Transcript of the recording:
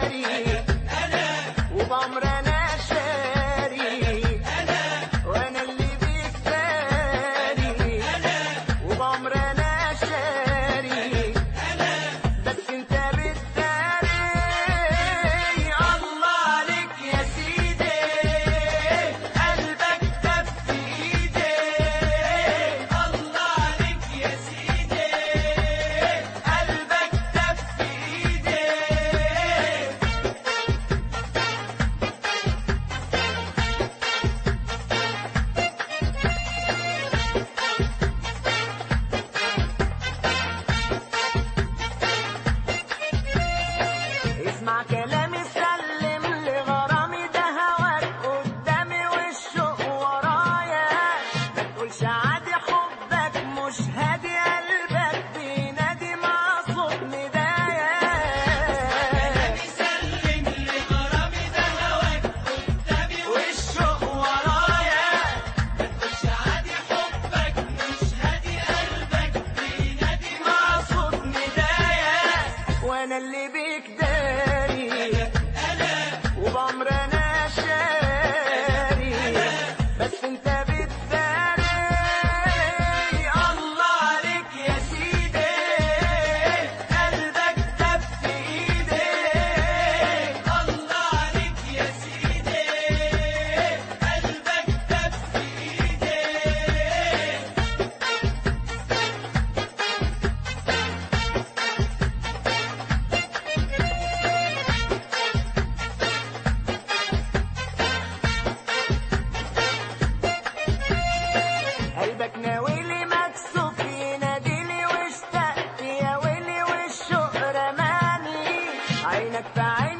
داري وبعمر انا شاري وانا اللي بيك داري وبعمر انا شاري بس انت بتداري الله عليك يا سيدي قلبك دب في ايدي الله عليك يا سيدي قلبك دب في ايدي اسمع كلامي سلم لغرامي ده هواك قدامي والشوق ورايا ما تقولش عادي حبك مش هادي قلبك بينادي مع صوت ندايا سلم لغرامي ده هواك قدامي والشوق ورايا ما تقولش عادي حبك مش هادي قلبك بينادي مع صوت ندايا وانا اللي بيك داري وبعمر انا شاري بس انت بتداري الله عليك يا سيدي قلبك دب في ايدي الله عليك يا سيدي قلبك دب في ايدي قلبك ناويلي مكسوف يناديلي واشتقت يا ويلي والشوق رماني عينك في عيني